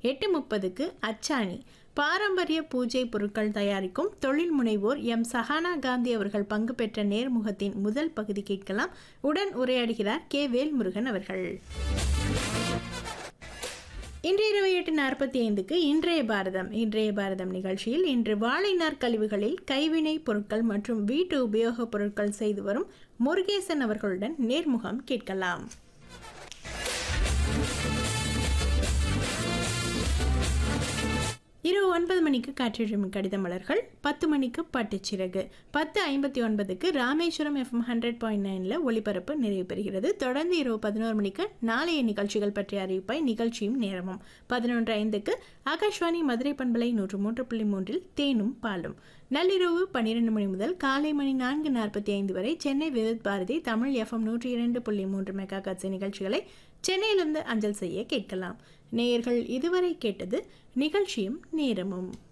எட்டு முப்பதுக்கு அச்சாணி பாரம்பரிய பூஜை பொருட்கள் தயாரிக்கும் தொழில் முனைவோர் எம் சஹானா காந்தி அவர்கள் பங்கு பெற்ற நேர்முகத்தின் முதல் பகுதி கேட்கலாம் உடன் உரையாடுகிறார் கே வேல்முருகன் அவர்கள் இன்று இரவு எட்டு நாற்பத்தி ஐந்துக்கு இன்றைய பாரதம் இன்றைய பாரதம் நிகழ்ச்சியில் இன்று வாழைநார் கழிவுகளில் கைவினை பொருட்கள் மற்றும் வீட்டு உபயோகப் பொருட்கள் செய்து வரும் முருகேசன் அவர்களுடன் நேர்முகம் கேட்கலாம் இரவு ஒன்பது மணிக்கு காற்றிடும் கடித மலர்கள் பத்து மணிக்கு பட்டுச்சிறகு பத்து ஐம்பத்தி ஒன்பதுக்கு ராமேஸ்வரம் எஃப்எம் ஹண்ட்ரட் பாயிண்ட் நைனில் ஒளிபரப்பு நிறைவு பெறுகிறது தொடர்ந்து இரவு பதினோரு மணிக்கு நாளைய நிகழ்ச்சிகள் பற்றிய அறிவிப்பாய் நிகழ்ச்சியும் நேரமும் பதினொன்று ஐந்துக்கு ஆகாஷ்வாணி மதுரை பண்பலை நூற்று மூன்று புள்ளி மூன்றில் தேனும் பாலும் நள்ளிரவு பன்னிரண்டு மணி முதல் காலை மணி நான்கு நாற்பத்தி ஐந்து வரை சென்னை விவித் பாரதி தமிழ் எஃப்எம் நூற்றி இரண்டு புள்ளி மூன்று மெகா கட்சி நிகழ்ச்சிகளை சென்னையிலிருந்து அஞ்சல் செய்ய கேட்கலாம் நேயர்கள் இதுவரை கேட்டது நிகழ்ச்சியும் நேரமும்